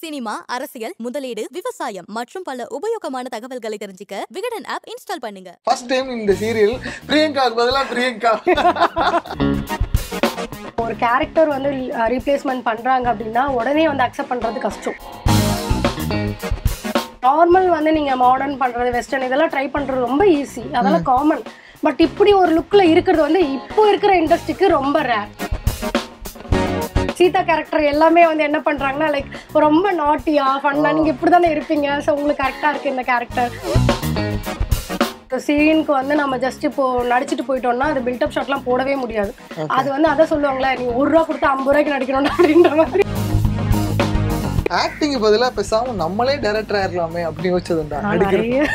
Cinema அரசியல் முதலீடு விவசாயம் மற்றும் பல உபயோகமான தகவல்களை தெரிஞ்சுக்க விகடன் ஆப் இன்ஸ்டால் பண்ணுங்க ஃபர்ஸ்ட் டைம் இந்த சீரியல் பிரியங்காவுக்கு பதிலா பிரியங்கா ஒரு கேரக்டர் வந்து ரீப்ளேஸ்மெண்ட் பண்றாங்க அப்படின்னா உடனே வந்து அக்செப்ட் பண்றது கஷ்டம் நார்மல் வந்து நீங்க மாடர்ன் பண்றது வெஸ்டர்ன் இதெல்லாம் ட்ரை பண்றது ரொம்ப ஈஸி அதெல்லாம் காமன் பட் இப்படி ஒரு லுக்ல இருக்கிறது வந்து இப்போ இருக்கிற இண்டஸ்ட்ரிக்கு ரொம்ப ரேர் சீதா கேரக்டர் எல்லாமே வந்து என்ன பண்றாங்கன்னா லைக் ரொம்ப நாட்டியா ஃபன்னா நீங்க இப்படி தானே இருப்பீங்க ஸோ உங்களுக்கு கரெக்டா இருக்கு இந்த கேரக்டர் சீனுக்கு வந்து நம்ம ஜஸ்ட் இப்போ நடிச்சிட்டு போயிட்டோம்னா அது பில்டப் ஷாட்லாம் போடவே முடியாது அது வந்து அதை சொல்லுவாங்களே நீ ஒரு ரூபா கொடுத்து ஐம்பது ரூபாய்க்கு நடிக்கணும் அப்படின்ற மாதிரி ஆக்டிங் பதிலா பேசாம நம்மளே டைரக்டர் ஆயிரலாமே அப்படின்னு யோசிச்சதுண்டா நான் நடிக்கிற நிறைய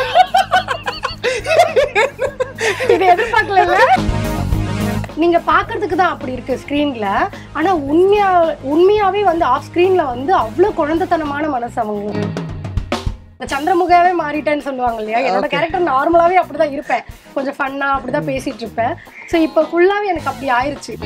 இது எதிர்பார்க்கல நீங்க பாக்குறதுக்கு தான் அப்படி இருக்கு ஸ்கிரீன்ல ஆனா உண்மையா உண்மையாவே வந்து ஆஃப் ஸ்கிரீன்ல வந்து அவ்வளவு குழந்தைத்தனமான மனசு அவங்க இந்த சந்திரமுகாவே மாறிட்டேன்னு சொல்லுவாங்க இல்லையா என்னோட கேரக்டர் நார்மலாவே அப்படிதான் இருப்பேன் கொஞ்சம் ஃபன்னா அப்படிதான் பேசிட்டு இருப்பேன் ஸோ இப்போ ஃபுல்லாவே எனக்கு அப்படி ஆயிருச்சு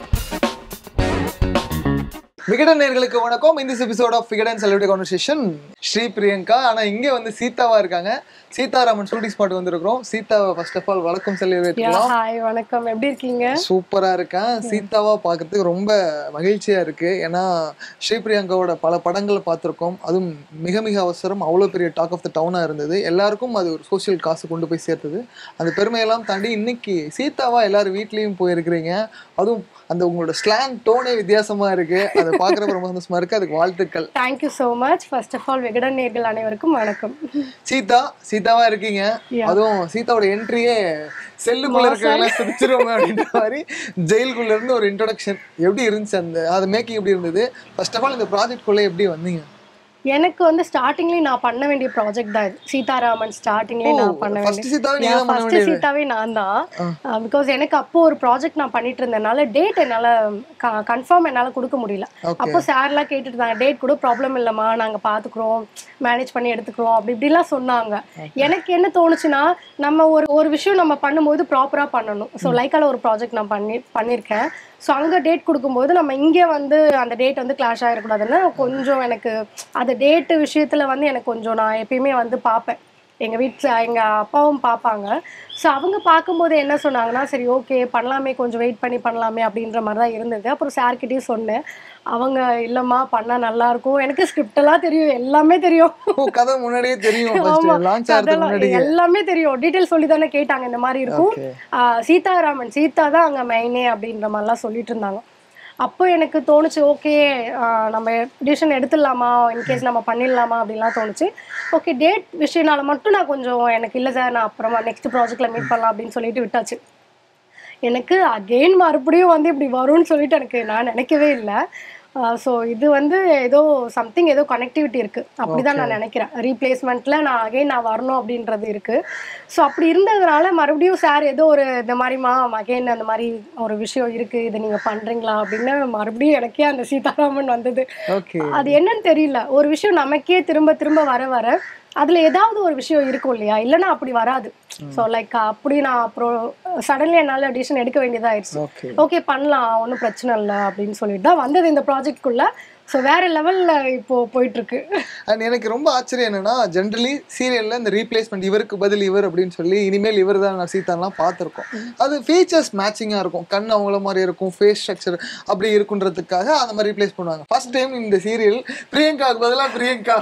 விகடன் நேர்களுக்கு வணக்கம் இந்த episode of Vikatan celebrity conversation Sri Priyanka ஆனா இங்க வந்து சீதாவா இருக்காங்க சீதாராமன் ஷூட்டிங் ஸ்பாட் வந்திருக்கிறோம் சீதாவை ஃபர்ஸ்ட் ஆஃப் ஆல் வணக்கம் சொல்லி வைக்கலாம் ஹாய் வணக்கம் எப்படி இருக்கீங்க சூப்பரா இருக்கேன் சீதாவா பார்க்கறதுக்கு ரொம்ப மகிழ்ச்சியா இருக்கு ஏன்னா ஸ்ரீ பிரியங்காவோட பல படங்களை பார்த்துருக்கோம் அதுவும் மிக மிக அவசரம் அவ்வளோ பெரிய டாக் ஆஃப் த டவுனா இருந்தது எல்லாருக்கும் அது ஒரு சோஷியல் காசு கொண்டு போய் சேர்த்தது அந்த பெருமையெல்லாம் தாண்டி இன்னைக்கு சீதாவா எல்லாரும் வீட்லயும் போயிருக்கிறீங்க அதுவும் அந்த உங்களோட ஸ்லாங் டோனே வித்தியாசமா இருக்கு அதை பார்க்கறப்ப ரொம்ப சந்தோஷமா இருக்கு அதுக்கு வாழ்த்துக்கள் thank you so much first of all Vikatan நேர்கள் அனைவருக்கும் வணக்கம் சீதா சீதாவா இருக்கீங்க Yeah. அதுவும் சீதாவோட என்ட்ரியே செல்லுக்குள்ள இருக்கிறவங்க சிரிச்சிருவாங்க அப்படின்ற மாதிரி ஜெயிலுக்குள்ள இருந்து ஒரு இன்ட்ரோடக்ஷன் எப்படி இருந்துச்சு அந்த அது மேக்கிங் எப்படி இருந்தது ஃபர்ஸ்ட் ஆஃப் ஆல் இந்த ப்ராஜெக்ட் குள்ள எப்படி வந்தீங்க எனக்கு வந்து ஸ்டார்டிங்லயே நான் பண்ண வேண்டிய ப்ராஜெக்ட் தான் இது சீதாராமன் ஸ்டார்டிங்லயே நான் பண்ண ஃபர்ஸ்ட் வேண்டிய சீதாவை நீங்க தான் பண்ண ஃபர்ஸ்ட் வேண்டியது சீதாவே நான் தான் பிகாஸ் எனக்கு அப்போ ஒரு ப்ராஜெக்ட் நான் பண்ணிட்டு இருந்தனால டேட் என்னால கன்ஃபார்ம் என்னால கொடுக்க முடியல Okay. அப்போ சார்லாம் கேட்டுட்டு இருந்தாங்க டேட் கூட ப்ராப்ளம் இல்லைம்மா நாங்க பாத்துக்கிறோம் மேனேஜ் பண்ணி எடுத்துக்கிறோம் அப்படி இப்படிலாம் சொன்னாங்க எனக்கு என்ன தோணுச்சுன்னா நம்ம ஒரு ஒரு விஷயம் நம்ம பண்ணும்போது ப்ராப்பரா பண்ணணும் ஸோ லைக்கால ஒரு ப்ராஜெக்ட் நான் பண்ணி பண்ணியிருக்கேன் ஸோ அங்கே டேட் கொடுக்கும்போது நம்ம இங்கே வந்து அந்த டேட் வந்து கிளாஷ் ஆகிடக்கூடாதுன்னு கொஞ்சம் எனக்கு அந்த டேட்டு விஷயத்தில் வந்து எனக்கு கொஞ்சம் நான் எப்பயுமே வந்து பார்ப்பேன் எங்கள் வீட்டில் எங்கள் அப்பாவும் பார்ப்பாங்க ஸோ அவங்க பார்க்கும்போது என்ன சொன்னாங்கன்னா சரி ஓகே பண்ணலாமே கொஞ்சம் வெயிட் பண்ணி பண்ணலாமே அப்படின்ற மாதிரி தான் இருந்தது அப்புறம் சார்கிட்டயும் சொன்னேன் அவங்க இல்லைம்மா பண்ணால் நல்லாயிருக்கும் எனக்கு ஸ்கிரிப்ட் எல்லாம் தெரியும் எல்லாமே தெரியும் ஓ கதை முன்னாடியே தெரியும் ஃபர்ஸ்ட் ஆமா, லான்ச் ஆகிறதுக்கு அதெல்லாம் முன்னாடி எல்லாமே தெரியும் டீட்டெயில் சொல்லி தானே கேட்டாங்க இந்த மாதிரி இருக்கும் ஓகே ஆஹ் சீதாராமன் சீதா தான் அங்கே மெயினே அப்படின்ற மாதிரிலாம் சொல்லிட்டு இருந்தாங்க அப்போ எனக்கு தோணுச்சு ஓகே நம்ம டிசிஷன் எடுத்துடலாமா இன்கேஸ் நம்ம பண்ணிடலாமா அப்படின்லாம் தோணுச்சு ஓகே டேட் விஷயனால மட்டும் நான் கொஞ்சம் எனக்கு இல்லை சார் நான் அப்புறமா நெக்ஸ்ட் ப்ராஜெக்ட்ல மீட் பண்ணலாம் அப்படின்னு சொல்லிட்டு விட்டாச்சு எனக்கு அகெயின் மறுபடியும் வந்து இப்படி வரும்னு சொல்லிட்டு எனக்கு நான் நினைக்கவே இல்லை ஸோ இது வந்து ஏதோ சம்திங் ஏதோ கனெக்டிவிட்டி இருக்கு அப்படிதான் நான் நினைக்கிறேன் ரீப்ளேஸ்மெண்ட்ல நான் அகைன் நான் வரணும் அப்படின்றது இருக்கு ஸோ அப்படி இருந்ததுனால மறுபடியும் சார் ஏதோ ஒரு இந்த மாதிரிமா அகைன் அந்த மாதிரி ஒரு விஷயம் இருக்கு இதை நீங்க பண்றீங்களா அப்படின்னு மறுபடியும் எனக்கே அந்த சீதாராமன் வந்தது ஓகே அது என்னன்னு தெரியல ஒரு விஷயம் நமக்கே திரும்ப திரும்ப வர வர அதுல ஏதாவது ஒரு விஷயம் இருக்கும் இல்லையா இல்லைன்னா அப்படி வராது ஸோ லைக் அப்படி நான் அப்புறம் சடன்லி என்னால டிசிஷன் எடுக்க வேண்டியதாயிருச்சு ஓகே ஓகே பண்ணலாம் ஒன்றும் பிரச்சனை இல்லை அப்படின்னு சொல்லிட்டு தான் வந்தது இந்த ப்ராஜெக்ட்குள்ள ஸோ வேற லெவல்ல இப்போ போயிட்டு இருக்கு அண்ட் எனக்கு ரொம்ப ஆச்சரியம் என்னன்னா ஜென்ரலி சீரியல்ல இந்த ரீப்ளேஸ்மெண்ட் இவருக்கு பதில் இவர் அப்படின்னு சொல்லி இனிமேல் இவர் தான் சீதான்லாம் பார்த்துருக்கோம் அது ஃபீச்சர்ஸ் மேட்சிங்கா இருக்கும் கண் அவங்கள மாதிரி இருக்கும் ஃபேஸ் ஸ்ட்ரக்சர் அப்படி இருக்குன்றதுக்காக அந்த மாதிரி ரீப்ளேஸ் பண்ணுவாங்க ஃபர்ஸ்ட் டைம் இந்த சீரியல் பிரியங்காவுக்கு பதிலா பிரியங்கா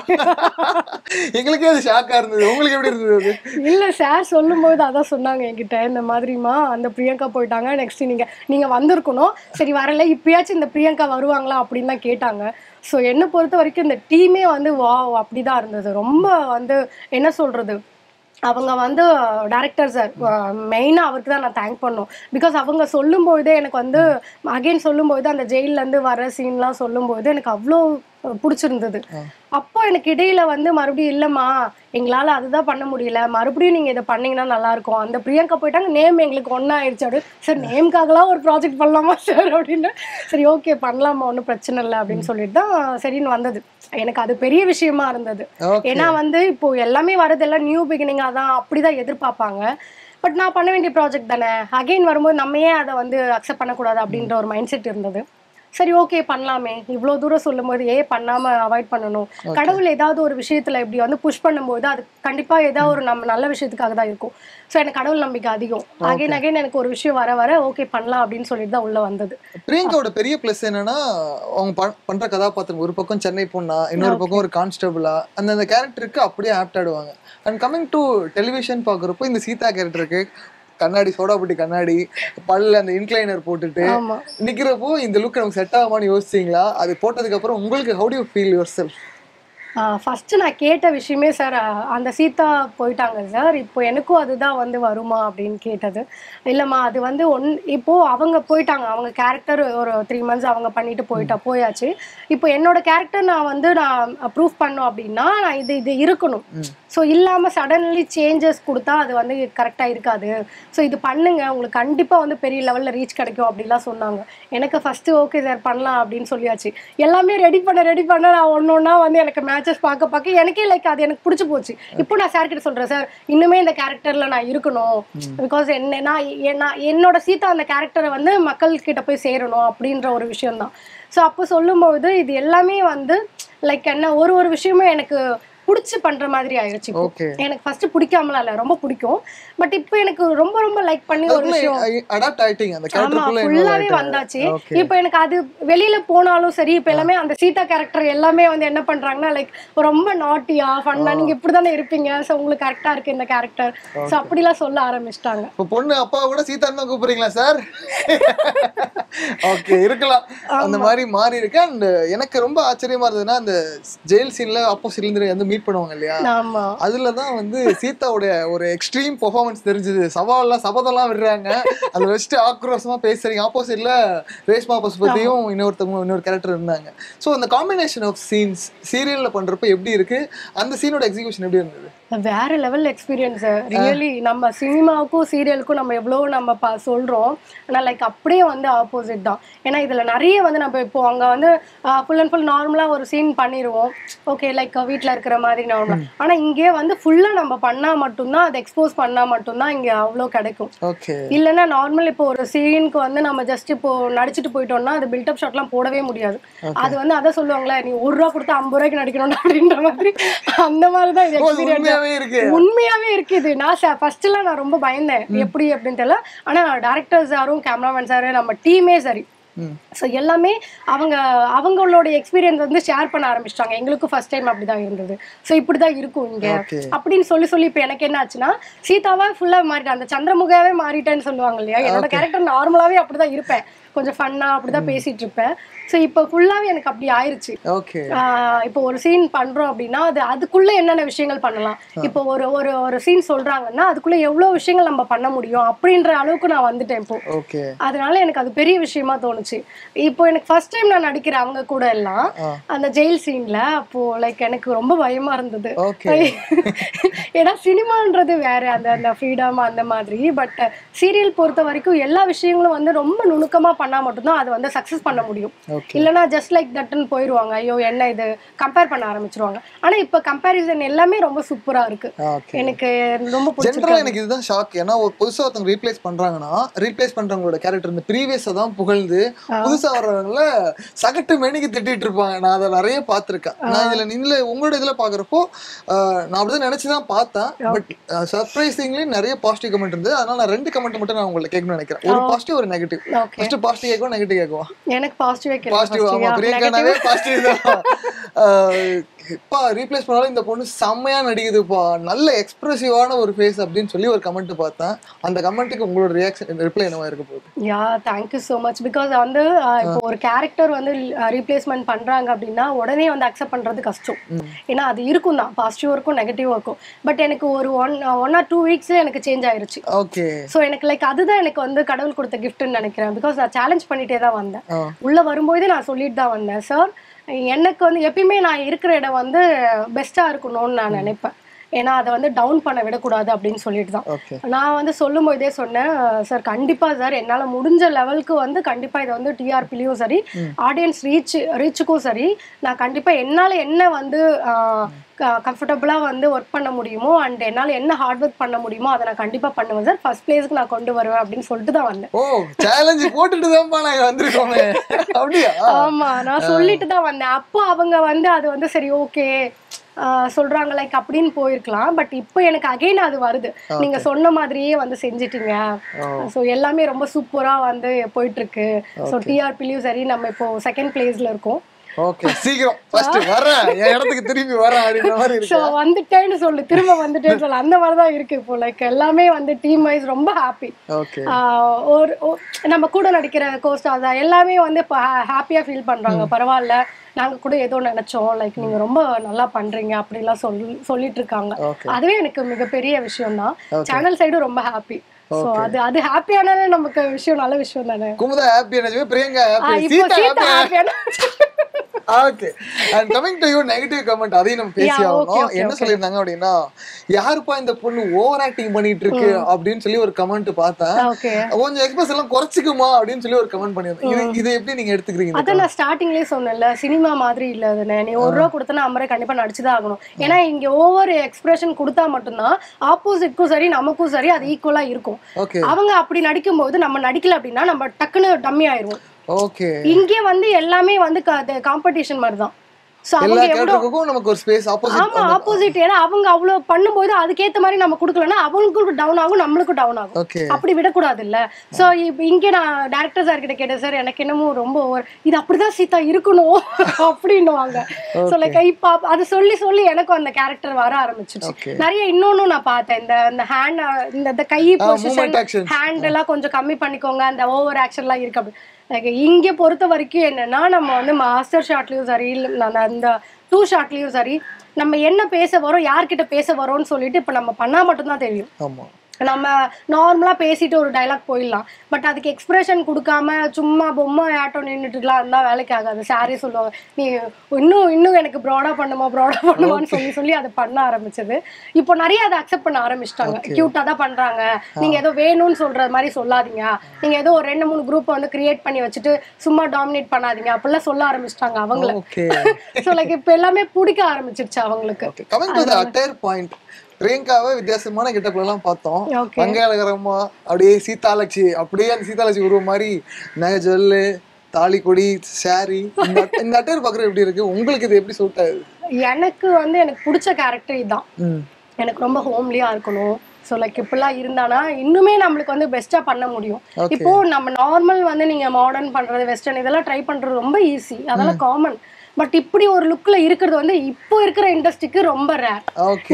எங்களுக்கே அது ஷாக்கா இருந்தது உங்களுக்கு எப்படி இருந்தது அது இல்ல சார் சொல்லும்போது அதான் சொன்னாங்க என்கிட்ட இந்த மாதிரிமா அந்த பிரியங்கா போயிட்டாங்க நெக்ஸ்ட் நீங்க நீங்க வந்திருக்கணும் சரி வரல இப்பயாச்சும் இந்த பிரியங்கா வருவாங்களா அப்படின்னு தான் கேட்டாங்க ஸோ என்னை பொறுத்த வரைக்கும் இந்த டீமே வந்து வா அப்படிதான் இருந்தது ரொம்ப வந்து என்ன சொல்றது அவங்க வந்து டேரக்டர் சார் மெயினாக அவருக்கு தான் நான் தேங்க் பண்ணோம் பிகாஸ் அவங்க சொல்லும்போதே எனக்கு வந்து அகைன் சொல்லும்போது அந்த ஜெயிலேருந்து வர சீன்லாம் சொல்லும்போது எனக்கு அவ்வளோ பிடிச்சிருந்தது அப்போ எனக்கு இடையில வந்து மறுபடியும் இல்லைம்மா எங்களால் அதுதான் பண்ண முடியல மறுபடியும் நீங்கள் இதை பண்ணீங்கன்னா நல்லா இருக்கும் அந்த பிரியங்கா போயிட்டாங்க நேம் எங்களுக்கு ஒன்றா ஆயிடுச்சு அப்படி சார் நேம்காகலாம் ஒரு ப்ராஜெக்ட் பண்ணலாமா சார் அப்படின்னு சரி ஓகே பண்ணலாமா ஒன்றும் பிரச்சனை இல்லை அப்படின்னு சொல்லிட்டு தான் சரின்னு வந்தது எனக்கு அது பெரிய விஷயமா இருந்தது ஓகே ஏன்னா வந்து இப்போ எல்லாமே வரதெல்லாம் நியூ பிகினிங்காக தான் அப்படிதான் எதிர்பார்ப்பாங்க பட் நான் பண்ண வேண்டிய ப்ராஜெக்ட் தானே அகைன் வரும்போது நம்ம ஏன் அதை வந்து அக்செப்ட் பண்ணக்கூடாது அப்படின்ற ஒரு மைண்ட் செட் இருந்தது சரி ஓகே பண்ணலாமே இவ்வளோ தூரம் சொல்லும்போது ஏன் பண்ணாம அவாய்ட் பண்ணணும் கடவுள் ஏதாவது ஒரு விஷயத்துல இப்படி வந்து புஷ் பண்ணும்போது அது கண்டிப்பா ஏதாவது ஒரு நம்ம நல்ல விஷயத்துக்காக தான் இருக்கும் ஸோ எனக்கு கடவுள் நம்பிக்கை அதிகம் அகைன் அகைன் எனக்கு ஒரு விஷயம் வர வர ஓகே பண்ணலாம் அப்படின்னு சொல்லிட்டு தான் உள்ள வந்தது பிரியங்காவோட பெரிய ப்ளஸ் என்னன்னா அவங்க பண்- பண்ற கதாபாத்திரம் ஒரு பக்கம் சென்னை பொண்ணா இன்னொரு பக்கம் ஒரு கான்ஸ்டபிளா அந்த அந்த கேரக்டருக்கு அப்படியே ஆப்ட் ஆடுவாங்க அண்ட் கமிங் டு டெலிவிஷன் பாக்குறப்போ இந்த சீதா கேரக்டருக்கு கண்ணாடி சோடாபுட்டி கண்ணாடி பல்ல அந்த இன்க்ளைனர் போட்டுட்டு ஆமா நிக்கிறப்போ இந்த லுக் நமக்கு செட் ஆகுமான்னு யோசிச்சீங்களா அது போட்டதுக்கு அப்புறம் உங்களுக்கு how to feel yourself first நான் கேட்ட விஷயமே சார் அந்த சீதா போயிட்டாங்க சார் இப்போ எனக்கும் அதுதான் வந்து வருமா அப்படின்னு கேட்டது இல்லைம்மா அது வந்து ஒன் இப்போ அவங்க போயிட்டாங்க அவங்க கேரக்டர் ஒரு த்ரீ மந்த்ஸ் அவங்க பண்ணிட்டு போயிட்டா போயாச்சு இப்போ என்னோட கேரக்டர் நான் வந்து நான் ப்ரூஃப் பண்ணோம் அப்படின்னா நான் இது இது இருக்கணும் ஸோ இல்லாமல் சடன்லி சேஞ்சஸ் கொடுத்தா அது வந்து கரெக்டாக இருக்காது ஸோ இது பண்ணுங்க உங்களுக்கு கண்டிப்பாக வந்து பெரிய லெவலில் ரீச் கிடைக்கும் அப்படிலாம் சொன்னாங்க எனக்கு ஃபஸ்ட்டு ஓகே சார் பண்ணலாம் அப்படின்னு சொல்லியாச்சு எல்லாமே ரெடி பண்ண ரெடி பண்ண நான் ஒன்று ஒன்றா வந்து எனக்கு மேட்சஸ் பார்க்க பார்க்க எனக்கே லைக் அது எனக்கு பிடிச்சி போச்சு இப்போ நான் சார் கிட்ட சொல்கிறேன் சார் இன்னுமே இந்த கேரக்டரில் நான் இருக்கணும் பிகாஸ் என்ன நான் எ- நான் என்னோட சீதா அந்த கேரக்டரை வந்து மக்கள் கிட்ட போய் சேரணும் அப்படின்ற ஒரு விஷயம்தான் ஸோ அப்போ சொல்லும்போது இது எல்லாமே வந்து லைக் என்ன ஒரு ஒரு விஷயமும் எனக்கு பிடிச்சி பண்ற மாதிரி ஆயிடுச்சு இப்போ. ஓகே எனக்கு ஃபர்ஸ்ட் பிடிக்காமலாம் இல்ல ரொம்ப பிடிக்கும் பட் இப்போ எனக்கு ரொம்ப ரொம்ப லைக் பண்ணி ஒரு விஷயம் அடாப்ட் ஆயிட்டீங்க அந்த ஆமா கேரக்டருக்குள்ள ஃபுல்லாவே வந்தாச்சு ஓகே இப்போ எனக்கு அது வெளியில போனாலும் சரி இப்போ எல்லாமே அந்த சீதா கேரக்டர் எல்லாமே வந்து என்ன பண்றாங்கன்னா லைக் ரொம்ப நாட்டியா ஃபன்னா நீங்க இப்படிதானே இருப்பீங்க சோ உங்களுக்கு கரெக்டா இருக்கு இந்த கேரக்டர் சோ அப்படிலாம் சொல்ல ஆரம்பிச்சிட்டாங்க இப்போ பொண்ணு அப்பா கூட சீதா தான் கூப்பிடுறீங்களா சார் ஓகே இருக்கலாம் அந்த மாதிரி மாறி இருக்கு அண்ட் எனக்கு ரொம்ப ஆச்சரியமா இருந்ததுன்னா அந்த ஜெயில் சீன்ல ஆப்போசிட்ல இருந்து வந்து மீட் பண்ணுவாங்க இல்லையா ஆமா அதுல தான் வந்து சீதாவுடைய ஒரு எக்ஸ்ட்ரீம் பெர்ஃபார்மன்ஸ் தெரிஞ்சது சவால்லாம் சபதம்லாம் விடுறாங்க அதை வச்சுட்டு ஆக்ரோஷமா பேசுறீங்க ஆப்போசிட்ல ரேஷ்மா பசுபதியும் இன்னொருத்தவங்க இன்னொரு கேரக்டர் இருந்தாங்க ஸோ அந்த காம்பினேஷன் ஆஃப் சீன்ஸ் சீரியல்ல பண்றப்ப எப்படி இருக்கு அந்த சீனோட எக்ஸிகியூஷன் எப்படி இருந்தது வேற லெவல் எக்ஸ்பீரியன்ஸ் ரியலி நம்ம சினிமாவுக்கும் சீரியலுக்கும் நம்ம எவ்வளோ நம்ம பா சொல்றோம் ஆனால் லைக் அப்படியே வந்து ஆப்போசிட் தான் ஏன்னா இதுல நிறைய வந்து நம்ம இப்போ அங்க வந்து ஃபுல் அண்ட் ஃபுல் நார்மலா ஒரு சீன் பண்ணிடுவோம் ஓகே லைக் வீட்ல இருக்கிற மாதிரி நார்மலா ஆனா இங்கே வந்து ஃபுல்லா நம்ம பண்ணா மட்டும்தான் அதை எக்ஸ்போஸ் பண்ணா மட்டும்தான் இங்க அவ்வளோ கிடைக்கும் ஓகே இல்லைன்னா நார்மல் இப்போ ஒரு சீனுக்கு வந்து நம்ம ஜஸ்ட் இப்போ நடிச்சிட்டு போயிட்டோம்னா அது பில்டப் ஷாட்லாம் போடவே முடியாது அது வந்து அதை சொல்லுவாங்களே நீ ஒரு ரூபா கொடுத்து ஐம்பது ரூபாய்க்கு நடிக்கணும் அப்படின்ற மாதிரி அந்த மாதிரி தான் இது ஓ, அது எக்ஸ்பீரியன்ஸ் உண்மையாவே இருக்கு உண்மையாவே இருக்குது நான் ஃபர்ஸ்ட் எல்லாம் நான் ரொம்ப பயந்தேன் எப்படி அப்படின்னு தெரியல ஆனா டேரக்டர் சாரும் கேமராமேன் சாரு நம்ம டீமே சரி ம். ஸோ எல்லாமே அவங்க அவங்களோட எக்ஸ்பீரியன்ஸ் வந்து ஷேர் பண்ண ஆரம்பிச்சிட்டாங்க எங்களுக்கும் ஃபர்ஸ்ட் டைம் அப்படிதான் இருந்தது ஸோ இப்படிதான் இருக்கும் இங்க ஓகே அப்படின்னு சொல்லி சொல்லி இப்போ எனக்கு என்ன ஆச்சுன்னா சீதாவா ஃபுல்லா மாறிட்டேன் அந்த சந்திரமுகாவே மாறிட்டேன்னு சொல்லுவாங்க இல்லையா என்னோட கேரக்டர் நார்மலாவே அப்படிதான் இருப்பேன் கொஞ்சம் ஃபன்னா அப்படிதான் பேசிட்டு இருப்பேன் ஸோ இப்போ ஃபுல்லாவே எனக்கு அப்படி ஆயிருச்சு ஓகே ஆஹ் இப்போ ஒரு சீன் பண்றோம் அப்படின்னா அது அதுக்குள்ள என்னென்ன விஷயங்கள் பண்ணலாம் இப்போ ஒரு ஒரு ஒரு சீன் சொல்றாங்கன்னா அதுக்குள்ள எவ்வளவு விஷயங்கள் நம்ம பண்ண முடியும் அப்படின்ற அளவுக்கு நான் வந்துட்டேன் இப்போ ஓகே அதனால எனக்கு அது பெரிய விஷயமா தோணுச்சு இப்போ எனக்கு ஃபர்ஸ்ட் டைம் நான் நடிக்கிறேன் அவங்க கூட எல்லாம் ஆ. அந்த ஜெயில் சீன்ல அப்போ லைக் எனக்கு ரொம்ப பயமா இருந்தது ஓகே ஏன்னா சினிமான்றது வேற அந்த அந்த ஃப்ரீடம் அந்த மாதிரி பட் சீரியல் பொறுத்த வரைக்கும் எல்லா விஷயங்களும் வந்து ரொம்ப நுணுக்கமா பண்ணா மட்டும்தான் அது வந்து சக்சஸ் பண்ண முடியும் ஓகே இல்லைன்னா ஜஸ்ட் லைக் தட்னு போயிடுவாங்க ஐயோ என்ன இது கம்பேர் பண்ண ஆரம்பிச்சிருவாங்க ஆனா இப்ப கம்பேரிசன் எல்லாமே ரொம்ப சூப்பரா இருக்கு ஓகே எனக்கு ரொம்ப ஜென்ரலா பிடிச்சிருக்கு எனக்கு இதுதான் ஷாக் ஏன்னா ஒரு புதுசா ஒருத்தவங்க ரீப்ளேஸ் பண்றாங்கன்னா ரீப்ளேஸ் பண்றவங்களோட கேரக்டர் இந்த ப்ரீவியஸை தான் புகழ்ந்து புதுசா வர்றவங்கள சகட்டு மேனிக்கு திட்டிட்டு இருப்பாங்க நான் அதை நிறைய பார்த்திருக்கேன் நான் இதுல இதுல உங்களோட இதுல பாக்குறப்போ ஆஹ், நான் அப்படிதான் நினைச்சுதான் பார்த்தேன் பட் சர்ப்ரைசிங்லி நிறைய பாசிட்டிவ் கமெண்ட் இருந்தது அதனால நான் ரெண்டு கமெண்ட் மட்டும் நான் உங்களுக்கு கேட்கணும்னு நினைக்கிறேன் ஒரு பாசிட்டிவ் ஒரு நெகட்டிவ் ஓகே ஃபர்ஸ்ட் பாசிட்டிவ் கேட்கும் நெகட்டிவ் கேட்குவா எனக்கு பாசிட்டிவே பாசிட்டிவ் ஆமா பிரியங்கானாவே பாசிட்டிவ் தான் ஆஹ், எப்பா ரீப்ளேஸ் பண்ணாலும் இந்த பொண்ணு செம்மையா நடிக்குதுப்பா நல்ல எக்ஸ்பிரசிவான ஒரு ஃபேஸ் அப்படின்னு சொல்லி ஒரு கமெண்ட் பார்த்தேன் அந்த கமெண்ட்டுக்கு உங்களோட ரியாக்ஷன் ரிப்ளை என்னவா இருக்க போகுது yeah thank you so much because வந்து ஆஹ், இப்போ ஒரு கேரக்டர் வந்து ரீப்ளேஸ்மெண்ட் பண்றாங்க அப்படின்னா உடனே வந்து அக்செப்ட் பண்றது கஷ்டம் ஏன்னா அது இருக்கும் தான் பாசிட்டிவ் இருக்கும் நெகட்டிவ் இருக்கும் பட் எனக்கு ஒரு one one or two weeks எனக்கு சேஞ்ச் ஆயிருச்சு ஓகே ஸோ எனக்கு லைக் அதுதான் எனக்கு வந்து கடவுள் கொடுத்த கிஃப்ட்னு நினைக்கிறேன் பிகாஸ் நான் சேலஞ்ச் பண்ணிட்டே தான் வந்தேன் ஆ. உள்ள வரும்போதே நான் சொல்லிட்டு தான் வந்தேன் சார் எனக்கு வந்து எப்பயுமே நான் இருக்கிற இடம் வந்து பெஸ்ட்டாக இருக்கணும்னு நான் நினைப்பேன் ஏன்னா அதை வந்து டவுன் பண்ண விடக்கூடாது அப்படின்னு சொல்லிட்டு தான் ஓகே நான் வந்து சொல்லும் போதே சொன்னேன் சார் கண்டிப்பா சார் என்னால முடிஞ்ச லெவலுக்கு வந்து கண்டிப்பா இதை வந்து டிஆர்பிலையும் சரி ஆடியன்ஸ் ரீச் ரீச்சுக்கும் சரி நான் கண்டிப்பா என்னால என்ன வந்து கம்ஃபர்டபுளா வந்து ஒர்க் பண்ண முடியுமோ அண்ட் என்னால என்ன ஹார்ட் ஒர்க் பண்ண முடியுமோ அதை நான் கண்டிப்பா பண்ணுவேன் சார் ஃபர்ஸ்ட் பிளேஸ்க்கு நான் கொண்டு வருவேன் அப்படின்னு சொல்லிட்டு தான் வந்தேன் ஓ சேலஞ்சு போட்டுட்டு தான்ப்பா நாங்க வந்திருக்கோமே அப்படியா ஆமா நான் சொல்லிட்டு தான் வந்தேன் அப்போ அவங்க வந்து அது வந்து சரி ஓகே சொல்றாங்க லைக் அப்படின்னு போயிருக்கலாம் பட் இப்போ எனக்கு அகைன் அது வருது நீங்க சொன்ன மாதிரியே வந்து செஞ்சிட்டீங்க ஸோ எல்லாமே ரொம்ப சூப்பரா வந்து போயிட்டு இருக்கு ஸோ டிஆர்பிலையும் சரி நம்ம இப்போ செகண்ட் பிளேஸ்ல இருக்கோம் ஓகே சீக்கிரம் ஃபர்ஸ்ட் வரேன் என் இடத்துக்கு திரும்பி வரேன் அப்படின்ற மாதிரி ஸோ இருக்கு வந்துட்டேன்னு சொல்லு திரும்ப வந்துட்டேன்னு சொல்லு அந்த மாதிரி தான் இருக்கு இப்போ லைக் எல்லாமே வந்து டீம் வைஸ் ரொம்ப ஹாப்பி ஓகே ஒரு ஒ- நம்ம கூட நடிக்கிற கோஸ்டார் தான் எல்லாமே வந்து இப்போ ஹாப்பியாக ஃபீல் பண்றாங்க பரவாயில்ல நாங்க கூட ஏதோ நினைச்சோம் லைக் நீங்க ரொம்ப நல்லா பண்றீங்க அப்படிலாம் சொல்லி சொல்லிட்டு இருக்காங்க ஓகே அதுவே எனக்கு மிகப்பெரிய விஷயம் தான் சேனல் சைடும் ரொம்ப ஹாப்பி ஸோ அது அது ஹாப்பியானாலே நமக்கு விஷயம் நல்ல விஷயம் தானே குமுதா ஹாப்பி நினைச்சு பிரியங்கா ஆ, ஹாப்பி இப்போ சீதா சீதா ஹாப்பி ஹாப்பியான okay and coming to you negative comment அதையும் நம்ம பேசி Yeah, okay, ஆகணும் okay, என்ன okay. சொல்லியிருந்தாங்க அப்படின்னா யாருப்பா இந்த பொண்ணு ஓவர் ஆக்டிங் பண்ணிட்டு இருக்கு அப்படின்னு சொல்லி ஒரு கமெண்ட் பார்த்தேன் ஓகே கொஞ்சம் எக்ஸ்பிரஸ் எல்லாம் குறைச்சிக்குமா அப்படின்னு சொல்லி ஒரு கமெண்ட் பண்ணியிருந்தேன் இது இதை எப்படி நீங்க எடுத்துக்கிறீங்க அதான் நான் ஸ்டார்டிங்லயே சொன்னேன்ல சினிமா மாதிரி இல்ல அதுன்னு நீ ஒரு ரூபா கொடுத்தனா அம்மரை கண்டிப்பா நடிச்சுதான் ஆகணும் ஏன்னா இங்க ஓவர் எக்ஸ்பிரஷன் கொடுத்தா மட்டும்தான் ஆப்போசிட்க்கும் சரி நமக்கும் சரி அது ஈக்குவலா இருக்கும் ஓகே அவங்க அப்படி நடிக்கும்போது நம்ம நடிக்கல அப்படின்னா நம்ம டக்குன்னு டம்மி ஆயிருவோம் ஓகே இங்கே வந்து எல்லாமே வந்து காம்படிஷன் மாதிரி தான் ஸோ எல்லா அவங்க எவ்வளோ கேரக்டருக்கும் நமக்கு ஒரு ஸ்பேஸ் ஆப்போசிட் ஆமா ஆப்போசிட் ஏன்னா அவங்க அவ்வளவு பண்ணும்போது அதுக்கேத்த மாதிரி நம்ம கொடுக்கலன்னா அவங்களுக்கும் டவுன் ஆகும் நம்மளுக்கும் டவுன் ஆகும் ஓகே அப்படி விடக்கூடாது இல்ல சோ இப்ப இங்க நான் டேரக்டர் சார் கிட்ட கேட்டேன் சார் எனக்கு என்னமோ ரொம்ப over. இது அப்படிதான் சீதா இருக்கணும் அப்படின்னுவாங்க சோ லைக் இப்ப அப்- அது சொல்லி சொல்லி எனக்கும் அந்த கேரக்டர் வர ஆரம்பிச்சிருச்சு Okay. நிறைய இன்னொன்னும் நான் பார்த்தேன் இந்த இந்த ஹேண்ட் இந்த இந்த கை பொசிஷன் movement actions. ஹேண்ட் எல்லாம் கொஞ்சம் கம்மி பண்ணிக்கோங்க அந்த ஓவர் ஆக்ஷன் எல்லாம் இருக்கு அப்படி லைக் இங்க பொறுத்த வரைக்கும் என்னன்னா நம்ம வந்து மாஸ்டர் ஷாட்லயும் சரி இல்ல அந்த- அந்த டூ ஷாட்லயும் சரி நம்ம என்ன பேச வரோம் யார்கிட்ட பேச வரோம்னு சொல்லிட்டு இப்ப நம்ம பண்ணா மட்டும்தான் தெரியும் ஆமா நம்ம நார்மலா பேசிட்டு ஒரு டைலாக் போயிடலாம் பட் அதுக்கு எக்ஸ்பிரஷன் கொடுக்காம சும்மா பொம்மை ஆட்டம் நின்றுட்டுலாம் இருந்தா வேலைக்கு ஆகாது சாரே சொல்லுவாங்க நீ இன்னும் இன்னும் எனக்கு ப்ராடா பண்ணுமா ப்ராடா பண்ணுமான்னு சொல்லி சொல்லி அதை பண்ண ஆரம்பிச்சது இப்போ நிறைய அதை அக்செப்ட் பண்ண ஆரம்பிச்சிட்டாங்க கியூட்டா தான் பண்றாங்க நீங்க ஏதோ வேணும்னு சொல்ற மாதிரி சொல்லாதீங்க நீங்க ஏதோ ஒரு ரெண்டு மூணு குரூப் வந்து கிரியேட் பண்ணி வச்சுட்டு சும்மா டாமினேட் பண்ணாதீங்க அப்படிலாம் சொல்ல ஆரம்பிச்சிட்டாங்க அவங்கள ஓகே ஸோ லைக் இப்போ எல்லாமே பிடிக்க ஆரம்பிச்சிருச்சு அவங்களுக்கு okay coming to the attire point பிரியங்காவை வித்தியாசமான கெட்டப்ல எல்லாம் பார்த்தோம் Okay. மங்களகரமா அப்படியே சீதாலட்சி அப்படியே அந்த சீதாலட்சி உருவ மாதிரி நகை ஜொல்லு தாலிக்கொடி சாரி இந்த இந்த அட்டையர் பாக்குறது எப்படி இருக்கு உங்களுக்கு இது எப்படி சூட் ஆகுது எனக்கு வந்து எனக்கு பிடிச்ச கேரக்டர் இதுதான் ம் எனக்கு ரொம்ப ஹோம்லியா இருக்கணும் ஸோ லைக் இப்படிலாம் இருந்தானா இன்னுமே நம்மளுக்கு வந்து பெஸ்ட்டாக பண்ண முடியும் Okay. இப்போ நம்ம நார்மல் வந்து நீங்க மாடர்ன் பண்றது வெஸ்டர்ன் இதெல்லாம் ட்ரை பண்றது ரொம்ப ஈஸி அதெல்லாம் காமன் பட் இப்படி ஒரு லுக்ல இருக்கிறது வந்து இப்போ இருக்கிற இண்டஸ்ட்ரிக்கு ரொம்ப ரேர் ஓகே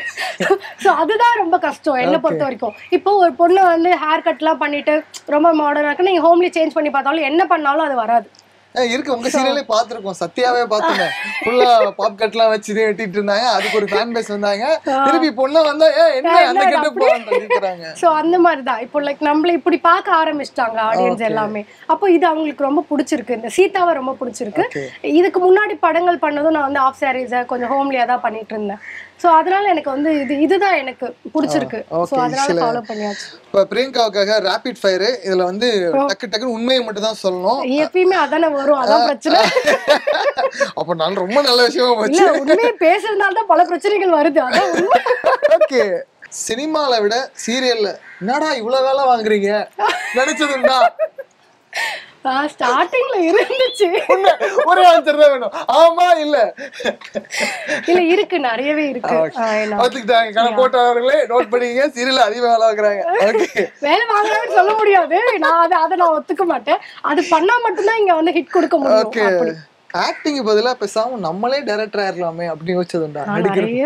ஸோ அதுதான் ரொம்ப கஷ்டம் என்னை பொறுத்த வரைக்கும் இப்போ ஒரு பொண்ணு வந்து ஹேர் கட்லாம் பண்ணிட்டு ரொம்ப மாடர்னாக இருக்கு நீங்க ஹோம்லி சேஞ்ச் பண்ணி பார்த்தாலும் என்ன பண்ணாலும் அது வராது இருக்கு உங்க சீரியலே பார்த்திருக்கோம் சத்யாவே பார்த்துங்க ஃபுல்லா பாப் கட்லாம் வச்சு வெட்டிட்டு இருந்தாங்க அதுக்கு ஒரு ஃபேன் பேஸ் வந்தாங்க திருப்பி பொண்ணு வந்தா ஏ என்ன அந்த கெட்டப் கேக்குறாங்க ஸோ அந்த மாதிரி தான் இப்போ லைக் நம்மள இப்படி பார்க்க ஆரம்பிச்சிட்டாங்க ஆடியன்ஸ் எல்லாமே அப்போ இது அவங்களுக்கு ரொம்ப பிடிச்சிருக்கு இந்த சீதாவை ரொம்ப பிடிச்சிருக்கு Okay. இதுக்கு முன்னாடி படங்கள் பண்ணதும் நான் வந்து ஆஃப் சாரீஸை கொஞ்சம் ஹோம்லியாக தான் பண்ணிட்டு இருந்தேன் ஸோ அதனால எனக்கு வந்து இது இதுதான் எனக்கு பிடிச்சிருக்கு okay. ஸோ அதனால சில- ஃபாலோ பண்ணியாச்சு இப்ப பிரியங்காவுக்காக ரேபிட் ஃபயர் இதுல வந்து டக்கு டக்குன்னு உண்மையை மட்டும் தான் சொல்லணும் எப்பயுமே அதானே வரும் அதான் பிரச்சனை அப்ப நான் ரொம்ப நல்ல விஷயமா இல்ல போச்சு உண்மையை பேசுறதுனால தான் பல பிரச்சனைகள் வருது அதான் உண்மை ஓகே சினிமால விட சீரியல்ல என்னடா இவ்வளவு வேலை வாங்குறீங்க நினைச்சதுண்டா ஸ்டார்டிங்ல இருந்துச்சு உண்மை. ஒரே ஆன்சர் தான் வேணும் ஆமா இல்ல இல்ல இருக்கு நிறையவே இருக்கு ஆஹ் என்ன- பாத்துக்கிட்டாங்க கணக்கு போட்டவர்களே நோட் பண்ணிக்க சீரியல் அதிகமா வேலை வாங்குறாங்க ஓகே வேலை வாங்குறாங்கன்னு சொல்ல முடியாது நான் அதை அதை நான் ஒத்துக்க மாட்டேன் அது பண்ணா மட்டும்தான் இங்க வந்து ஹிட் கொடுக்க முடியும் ஓகே அப்படி ஆக்டிங் பதிலா பேசாம நம்மளே டைரக்டர் ஆயிரலாமே அப்படின்னு யோசிச்சதுண்டா நடிக்கிற நிறைய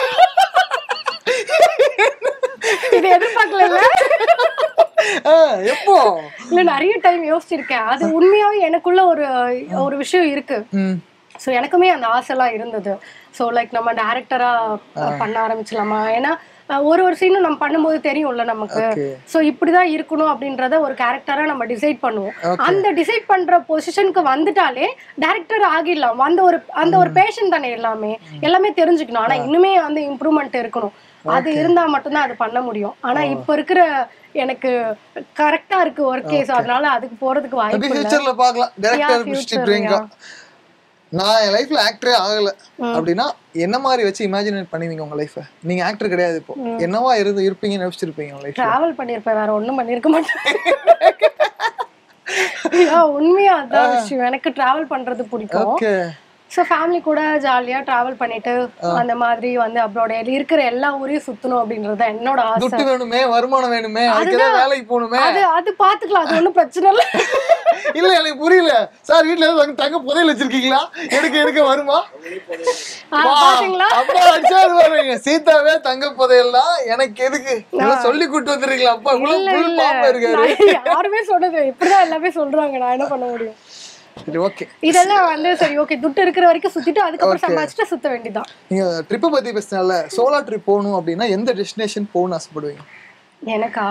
இது எதிர்பார்க்கல ஆ, எப்போ இல்ல நிறைய டைம் யோசிச்சிருக்கேன் அது உண்மையாவே எனக்குள்ள ஒரு ஒரு விஷயம் இருக்கு ம் ஸோ எனக்குமே அந்த ஆசைலாம் இருந்தது ஸோ லைக் நம்ம டேரக்டரா பண்ண ஆரம்பிச்சலாமா ஏன்னா அஹ், ஒரு ஒரு சீனும் நம்ம பண்ணும்போது தெரியும்ல நமக்கு ஓகே சோ இப்படிதான் இருக்கணும் அப்படின்றத ஒரு கேரக்டரா நம்ம டிசைட் பண்ணுவோம் Okay. அந்த டிசைட் பண்ற பொசிஷனுக்கு வந்துட்டாலே டைரக்டர் ஆகிடலாம் அந்த ஒரு அந்த ஒரு பேஷன் தானே எல்லாமே எல்லாமே தெரிஞ்சுக்கணும் ஆனா இன்னுமே வந்து இம்ப்ரூவ்மெண்ட் இருக்கணும் அது இருந்தா மட்டும்தான் அது பண்ண முடியும் ஆனா இப்ப இருக்கிற எனக்கு கரெக்டா இருக்கு ஒர்க் கேஸ் அதனால அதுக்கு போறதுக்கு மேபி வாய்ப்பு இல்ல ஃபியூச்சர்ல பார்க்கலாம் டைரக்டர் future, ஸ்ரீ பிரியங்கா நான் என் லைஃப்ல ஆக்டரே ஆகல அப்படின்னா என்ன மாதிரி வச்சு இமேஜினேட் பண்ணுவீங்க உங்க லைஃப நீங்க ஆக்டர் கிடையாது இப்போ என்னவா இருந்து இருப்பீங்கன்னு நினைச்சிருப்பீங்க உங்க லைஃப்ல டிராவல் பண்ணிருப்பேன் வேற ஒண்ணும் பண்ணிருக்க மாட்டேன் ஐயா, உண்மையா அதான் விஷயம் எனக்கு டிராவல் பண்றது பிடிக்கும் ஓகே ஸோ ஃபேமிலி கூட ஜாலியா டிராவல் பண்ணிட்டு அந்த மாதிரி வந்து அப்ராட் இருக்கிற எல்லா ஊரையும் சுத்தணும் அப்படின்றது தான் என்னோட ஆசை துட்டு வேணுமே வருமானம் வேணுமே அதுக்கு ஏதாவது வேலைக்கு போகணுமே அது அது பாத்துக்கலாம் அது ஒண்ணும் பிரச்சனை இல்ல இல்ல எனக்கு புரியல சார் வீட்ல ஏதாவது தங்க- தங்க புதையல் வச்சிருக்கீங்களா எடுக்க எடுக்க வருமா ஆ, வா, பாத்தீங்களா அப்பா அடிச்சாரு பாருங்க சீதாவே தங்க புதையல்லாம் எனக்கு எதுக்கு இதெல்லாம் சொல்லி கூட்டு வந்துருக்கீங்களா அப்பா இல்ல இவ்வளவு full இல்ல பாம்பா இருக்காரு நான் யாருமே சொன்னது இப்படிதான் எல்லாமே சொல்றாங்க நான் என்ன பண்ண முடியும் சரி ஓகே இதெல்லாம் வந்து சரி ஓகே துட்டு இருக்கிற வரைக்கும் சுத்திட்டு அதுக்கப்புறம் சம்பாதிச்சுட்டு சுத்த வேண்டியதான் நீங்க ட்ரிப்பை பத்தி பேசினால சோலா ட்ரிப் போகணும் அப்படின்னா எந்த டெஸ்டினேஷன் போகணும்னு ஆசைப்படுவீங்க எனக்கா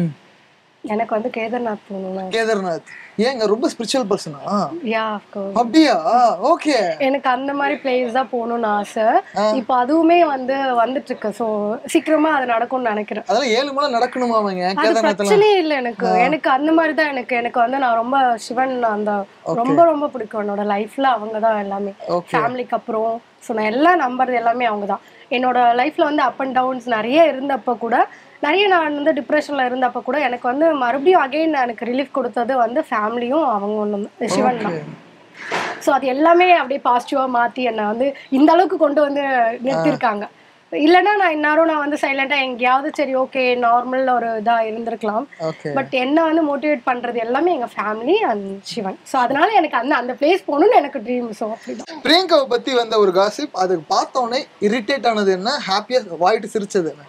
எனக்கு வந்து கேதார்நாத் போகணும் கேதார்நாத் ஏங்க ரொம்ப ஸ்பிரிச்சுவல் பர்சனா யா அப்படியா ஓகே எனக்கு அந்த மாதிரி பிளேஸ் தான் போகணும்னு ஆசை இப்போ அதுவுமே வந்து வந்துட்டு இருக்கு ஸோ சீக்கிரமா அது நடக்கும்னு நினைக்கிறேன் அதெல்லாம் ஏழு மலை நடக்கணுமா அவங்க அது கேதார்நாத்ல பிரச்சனையே இல்லை எனக்கு எனக்கு அந்த மாதிரி தான் எனக்கு எனக்கு வந்து நான் ரொம்ப சிவன் அந்த ரொம்ப ரொம்ப பிடிக்கும் என்னோட லைஃப்ல அவங்க தான் எல்லாமே Okay. ஃபேமிலிக்கு அப்புறம் ஸோ நான் எல்லாம் நம்புறது எல்லாமே அவங்க தான் என்னோட லைஃப்ல வந்து அப் அண்ட் டவுன்ஸ் நிறைய இருந்தப்ப கூட நிறைய நான் வந்து டிப்ரெஷன்ல இருந்தப்ப கூட எனக்கு வந்து மறுபடியும் அகைன் எனக்கு ரிலீஃப் கொடுத்தது வந்து ஃபேமிலியும் அவங்க ஒன்று சிவன் தான் ஸோ அது எல்லாமே அப்படியே பாசிட்டிவா மாத்தி என்னை வந்து இந்த அளவுக்கு கொண்டு வந்து நிறுத்திருக்காங்க இல்லைன்னா நான் இந்நேரம் நான் வந்து சைலண்டா எங்கேயாவது சரி ஓகே நார்மல் ஒரு இதா இருந்திருக்கலாம் ஓகே பட் என்ன வந்து மோட்டிவேட் பண்றது எல்லாமே எங்க ஃபேமிலி அண்ட் சிவன் ஸோ அதனால எனக்கு அந்த அந்த பிளேஸ் போகணும்னு எனக்கு ட்ரீம் ஸோ அப்படிதான் பிரியங்காவை பத்தி வந்த ஒரு காசிப் அது பார்த்த உடனே இரிட்டேட் ஆனது என்ன ஹாப்பியா வாயிட்டு சிரிச்சது என்ன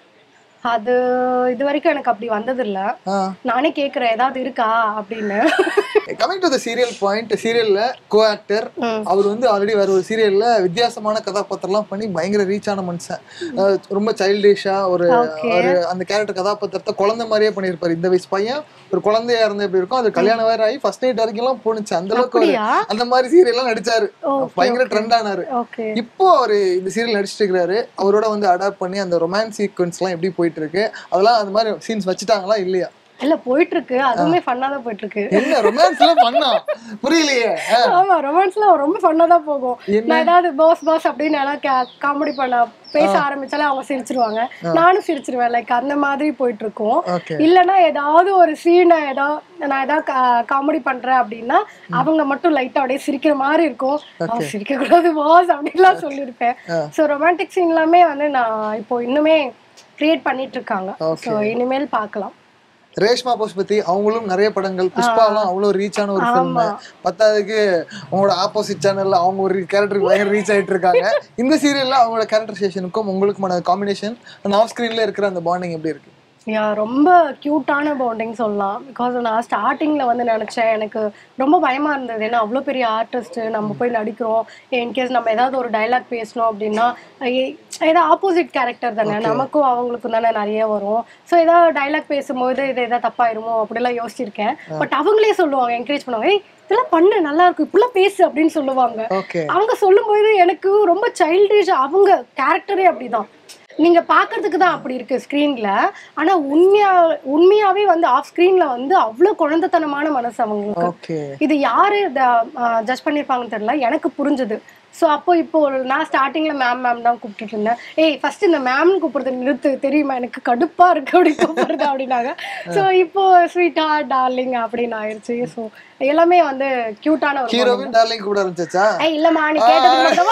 அது இது வரைக்கும் எனக்கு அப்படி வந்தது இல்ல நானே கேக்குறேன் ஏதாவது இருக்கா அப்படின்னு coming to the serial point சீரியல்ல கோ ஆக்டர் அவர் வந்து ஆல்ரெடி வேற ஒரு சீரியல்ல வித்தியாசமான கதாபாத்திரம்லாம் பண்ணி பயங்கர ரீச் ஆன மனுஷன் அஹ் ரொம்ப சைல்டிஷா ஒரு Okay. ஒரு அந்த கேரக்டர் கதாபாத்திரத்தை குழந்தை மாதிரியே பண்ணியிருப்பாரு இந்த வயசு பையன் ஒரு குழந்தையா இருந்த எப்படி இருக்கும் அது கல்யாணம் வேற ஆகி ஃபர்ஸ்ட் நைட் வரைக்கும் எல்லாம் போணுச்சு அந்த அளவுக்கு ஒரு அப்படியா அந்த மாதிரி சீரியல்லாம் நடிச்சாரு Okay, பயங்கர ட்ரெண்ட் ஆனாரு ஓகே இப்போ அவரு இந்த சீரியல் நடிச்சிட்டு இருக்கிறாரு அவரோட வந்து அடாப்ட் பண்ணி அந்த ரொமான்ஸ் சீக்வன்ஸ் எல்லாம் எப்படி போயிட்டு இருக்கு அதெல்லாம் அந்த மாதிரி சீன்ஸ் வச்சுட்டாங்களா இல்லையா இல்ல போயிட்டு இருக்கு அதுவுமே ஃபன்னா தான் போயிட்டு இருக்கு என்ன ரொமான்ஸ் எல்லாம் பண்ணா புரியலையே அஹ், ஆமா ரொமான்ஸ்லாம் ரொம்ப ஃபன்னா தான் போகும் என்ன? நான் ஏதாவது பாஸ் பாஸ் அப்படின்னு எல்லாம் காமெடி பண்ண பேச ஆரம்பிச்சாலே அவங்க சிரிச்சிருவாங்க நானும் சிரிச்சிருவேன் லைக் அந்த மாதிரி போயிட்டு இருக்கோம் ஓகே இல்லைன்னா ஏதாவது ஒரு சீனை ஏதாவது நான் ஏதாவது காமெடி பண்றேன் அப்படின்னா அவங்க மட்டும் லைட்டா அப்படியே சிரிக்கிற மாதிரி இருக்கும் அவன் சிரிக்க கூடாது பாஸ் அப்படின்லாம் சொல்லியிருப்பேன் ஸோ ரொமான்டிக் சீன் எல்லாமே வந்து நான் இப்போ இன்னுமே கிரியேட் பண்ணிட்டு இருக்காங்க ஸோ இனிமேல் பார்க்கலாம் ரேஷ்மா பசுபதி அவங்களும் நிறைய படங்கள் புஷ்பாலாம் அவ்வளோ ரீச் ஆன ஒரு ஃபிலிம் ஆமா. பத்தாவதுக்கு அவங்களோட ஆப்போசிட் சேனல்ல அவங்க ஒரு கேரக்டருக்கு பயங்கர ரீச் ஆயிட்டு இருக்காங்க இந்த சீரியல்ல அவங்களோட கேரக்டரைசேஷனுக்கும் உங்களுக்குமான காம்பினேஷன் அந்த ஆஃப் ஸ்கிரீன்ல இருக்கிற அந்த பாண்டிங் எப்படி இருக்கு யா ரொம்ப க்யூட்டான பவுண்டிங் சொல்லலாம் பிகாஸ் நான் ஸ்டார்டிங்கில் வந்து நினச்சேன் எனக்கு ரொம்ப பயமாக இருந்தது ஏன்னா அவ்வளோ பெரிய ஆர்டிஸ்ட் நம்ம போய் நடிக்கிறோம் இன்கேஸ் நம்ம ஏதாவது ஒரு டைலாக் பேசணும் அப்படின்னா ஏ- ஏதாவது ஆப்போசிட் கேரக்டர் தானே நமக்கும் அவங்களுக்கும் தானே நிறைய வரும் ஸோ ஏதாவது டைலாக் பேசும்போது இது எதாவது தப்பாயிருமோ அப்படிலாம் யோசிச்சிருக்கேன் பட் அவங்களே சொல்லுவாங்க என்கரேஜ் பண்ணுவாங்க ஏய் இதெல்லாம் பண்ணு நல்லா இருக்கும் இப்படிலாம் பேசு அப்படின்னு சொல்லுவாங்க ஓகே அவங்க சொல்லும்போது எனக்கு ரொம்ப சைல்டிஷ் அவங்க கேரக்டரே அப்படிதான் நீங்க பாக்குறதுக்கு தான் அப்படி இருக்கு ஸ்கிரீன்ல ஆனா உண்மையா உண்மையாவே வந்து ஆஃப் ஸ்கிரீன்ல வந்து அவ்வளவு குழந்தைத்தனமான மனசு அவங்களுக்கு ஓகே இது யாரு ஜட்ஜ் பண்ணிருப்பாங்கன்னு தெரியல எனக்கு புரிஞ்சது ஸோ அப்போ இப்போ ஒரு நான் ஸ்டார்டிங்ல மேம் மேம் தான் கூப்பிட்டுட்டு இருந்தேன் ஏய் ஃபர்ஸ்ட் இந்த மேம்னு கூப்பிடுறது நிறுத்து தெரியுமா எனக்கு கடுப்பா இருக்கு அப்படி கூப்பிடுறது அப்படின்னாங்க ஸோ இப்போ ஸ்வீட்டா டார்லிங் அப்படின்னு ஆயிடுச்சு ஸோ எல்லாமே வந்து கியூட்டான ஒரு ஹீரோவின் டார்லிங் கூட ஆரம்பிச்சாச்சா ஏய் இல்லம்மா நீ கேட்டது மட்டும்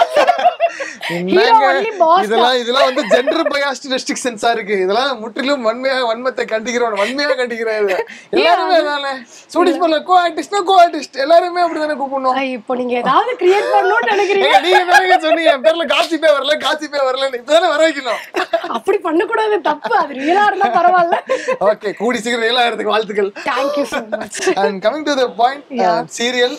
Hero என்னங்க only boss தான். இதெல்லாம் இதெல்லாம் வந்து ஜெண்டர் பயாஸ்ட் ரெஸ்ட்ரிக்ஷன்ஸா இருக்கு இதெல்லாம் முற்றிலும் வன்மையா வன்மத்தை கண்டிக்கிறோம் வன்மையா கண்டிக்கிறாரு எல்லாருமே தானே சூடிஸ் பண்ணல கோ ஆர்டிஸ்ட்னா கோ ஆர்டிஸ்ட் எல்லாருமே அப்படிதானே கூப்பிடணும் ஐய், இப்போ நீங்க ஏதாவது கிரியேட் பண்ணணும்னு நினைக்கிறீங்க ஏங்க, நீங்க தானே சொன்னீங்க என் பேர்ல காசிப்பே வரல காசிப்பே வரலன்னு இப்பதானே வர வைக்கணும் அப்படி பண்ணக்கூடாது தப்பு அது ரியலா இருந்தா பரவாயில்ல ஓகே கூடி சீக்கிரம் ஏழாயிரத்துக்கு வாழ்த்துக்கள் thank you so much and coming to the point serial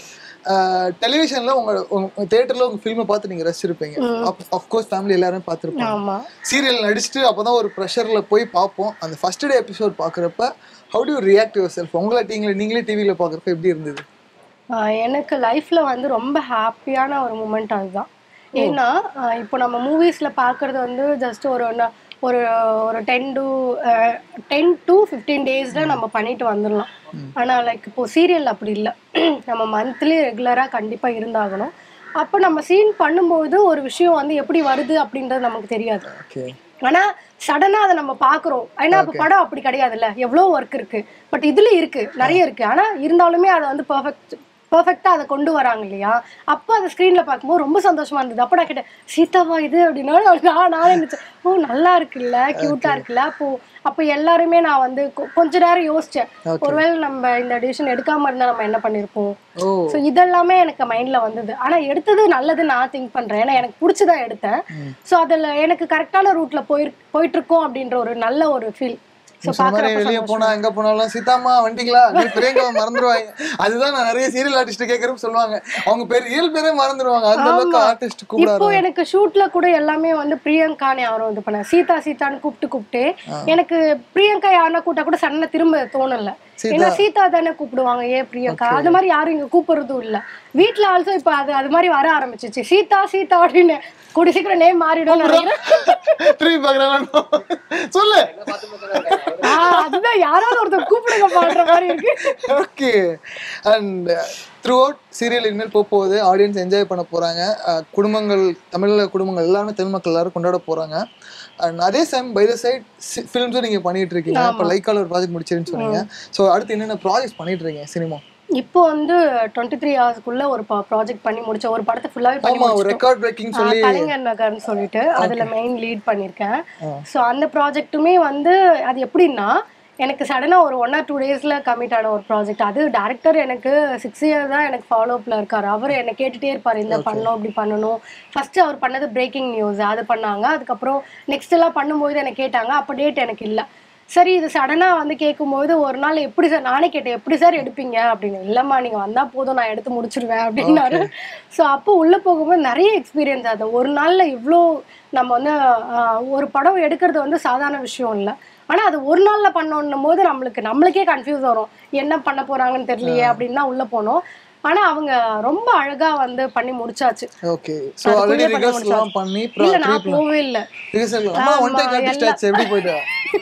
டெலிவிஷன்ல உங்க உங்க தியேட்டர்ல உங்க ஃபில்மை பார்த்து நீங்க ரசிச்சிருப்பீங்க அஃப்கோர்ஸ் ஃபேமிலி எல்லாரும் பார்த்துருப்பாங்க ஆமா சீரியல் நடிச்சுட்டு அப்பதான் ஒரு ப்ரெஷர்ல போய் பார்ப்போம் அந்த ஃபர்ஸ்ட் டே எபிசோட் பார்க்குறப்ப how to react yourself உங்களை நீங்களே நீங்களே டிவியில் பார்க்குறப்ப எப்படி இருந்தது ஆஹ் எனக்கு லைஃப்ல வந்து ரொம்ப ஹாப்பியான ஒரு மூமெண்ட் அதுதான் ஏன்னா ஆஹ் இப்போ நம்ம மூவிஸ்ல பார்க்கறது வந்து ஜஸ்ட் ஒரு ந- ஒரு ஒரு ten to ten to fifteen டேஸ்ல நம்ம பண்ணிட்டு வந்துடலாம் ஆனா லைக் இப்போ சீரியல் அப்படி இல்லை நம்ம மந்த்லி ரெகுலரா கண்டிப்பா இருந்தாகணும் அப்போ நம்ம சீன் பண்ணும்போது ஒரு விஷயம் வந்து எப்படி வருது அப்படின்றது நமக்கு தெரியாது ஓகே ஆனா சடனா அதை நம்ம பாக்குறோம் ஏன்னா இப்ப படம் அப்படி கிடையாதுல்ல எவ்வளவு ஒர்க் இருக்கு பட் இதுல இருக்கு நிறைய இருக்கு ஆனா இருந்தாலுமே அதை வந்து பெர்ஃபெக்ட் பெர்ஃபெக்டா அதை கொண்டு வராங்க இல்லையா அப்போ அதை ஸ்க்ரீன்ல பார்க்கும்போது ரொம்ப சந்தோஷமா இருந்தது அப்போ நான் கேட்டேன் சீதாவா இது அப்படின்னா நான் நான் நினைச்சேன் ஓ நல்லா இருக்குல்ல கியூட்டா இருக்குல்ல அப்போ அப்போ எல்லாருமே நான் வந்து கொ- கொஞ்ச நேரம் யோசிச்சேன் ஒருவேளை நம்ம இந்த டிசிஷன் எடுக்காம இருந்தா நம்ம என்ன பண்ணிருப்போம் ஓ ஸோ இதெல்லாமே எனக்கு மைண்ட்ல வந்தது ஆனா எடுத்தது நல்லது நான் திங்க் பண்றேன் ஏன்னா எனக்கு பிடிச்சதா எடுத்தேன் ஸோ அதுல எனக்கு கரெக்டான ரூட்ல போய் போயிட்டு இருக்கோம் அப்படின்ற ஒரு நல்ல ஒரு ஃபீல் ஸோ சொன்ன மாதிரி வெளியே போனா எங்க போனாலும் சீதாமா வந்துட்டீங்களா நீ பிரியங்கா மறந்துடுவாங்க அதுதான் நான் நிறைய சீரியல் ஆர்டிஸ்ட் கேட்கறப்ப சொல்லுவாங்க அவங்க பேர் இயல் பேரே மறந்துடுவாங்க அந்த அளவுக்கு ஆர்டிஸ்ட் இப்போ கூப்பிடாரு எனக்கு ஷூட்ல கூட எல்லாமே வந்து பிரியங்கான்னு யாரும் இது பண்ண சீதா சீதான்னு கூப்பிட்டு கூப்பிட்டு எனக்கு பிரியங்கா யாருன்னா கூட்டா கூட சடனா திரும்ப தோணல ஏன்னா சீதா தானே கூப்பிடுவாங்க ஏன் பிரியங்கா அது மாதிரி யாரும் இங்க கூப்பிடுறதும் இல்ல வீட்ல ஆல்சோ இப்ப அது அது மாதிரி வர ஆரம்பிச்சிச்சு சீதா சீதா அப்படின்னு கூடி சீக்கிரம் நேம் மாறிடும் நினைக்கிறேன் திரும்பி பாக்குறேன் சொல்லு ஆஹ் அதுதான் யாராவது ஒருத்தர் கூப்பிடுங்க பாடுற மாதிரி இருக்கு okay and throughout serial இனிமேல் போக போகுது ஆடியன்ஸ் என்ஜாய் பண்ண போறாங்க அஹ் குடும்பங்கள் தமிழ்ல குடும்பங்கள் எல்லாமே தமிழ் மக்கள் எல்லாரும் கொண்டாட போறாங்க அண்ட் அதே டைம் பை த சைட் ஃபிலிம்ஸும் நீங்க பண்ணிட்டு இருக்கீங்க இப்போ லைக்கால ஒரு ப்ராஜெக்ட் முடிச்சிருன்னு சொன்னீங்க ஸோ அடுத்து என்னென்ன ப்ராஜெக்ட் பண்ணிட்டு இருக்கீங்க சினிமா இப்போ வந்து டுவெண்ட்டி த்ரீ ஹவர்ஸ்க்குள்ள ஒரு ப்ராஜெக்ட் பண்ணி முடிச்ச ஒரு படத்தை ஃபுல்லாவே பண்ணி ஆமா ஒரு ரெக்கார்ட் பிரேக்கிங் சொல்லி ஆஹ் கலைஞர் நகர்னு சொல்லிட்டு அதுல மெயின் லீட் பண்ணிருக்கேன் சோ அந்த ப்ராஜெக்ட்டுமே வந்து அது எப்படின்னா எனக்கு சடனா ஒரு ஒன் ஆர் டூ டேஸ்ல கமிட் ஆன ஒரு ப்ராஜெக்ட் அது டேரக்டர் எனக்கு சிக்ஸ் இயர் தான் எனக்கு ஃபாலோ அப்ல இருக்காரு அவர் என்னை கேட்டுட்டே இருப்பாரு இந்த பண்ணணும் இப்படி பண்ணணும் ஃபர்ஸ்ட் அவர் பண்ணது பிரேக்கிங் நியூஸ் அது பண்ணாங்க அதுக்கப்புறம் நெக்ஸ்ட் எல்லாம் பண்ணும்போது எனக்கு கேட்டாங்க அப்போ டேட் எனக்கு இல்லை சரி இது சடனா வந்து கேட்கும்போது ஒரு நாள் எப்படி சார் நானே கேட்டேன் எப்படி சார் எடுப்பீங்க அப்படின்னு இல்லம்மா நீங்க வந்தா போதும் நான் எடுத்து முடிச்சிருவேன் அப்படின்னாரு ஸோ அப்போ உள்ள போகும்போது நிறைய எக்ஸ்பீரியன்ஸ் அது ஒரு நாள்ல இவ்வளோ நம்ம வந்து ஆஹ், ஒரு படம் எடுக்கிறது வந்து சாதாரண விஷயம் இல்லை ஆனா அது ஒரு நாள்ல பண்ணணும் போது நம்மளுக்கு நம்மளுக்கே கன்ஃபியூஸ் வரும் என்ன பண்ண போறாங்கன்னு தெரியலையே அப்படின்னு தான் உள்ள போனோம் ஆனா அவங்க ரொம்ப அழகா வந்து பண்ணி முடிச்சாச்சு ஓகே ஸோ ஆல்ரெடி அதுக்குள்ளே பண்ணி ரிகர்ஸ்லாம் பண்ணி இல்ல நான் போவே இல்லை ரிகர்சல் அம்மா ஒன் டைம் ஆமா, ஆர்டிஸ்ட் ஆச்சு எப்படி போயிட்டு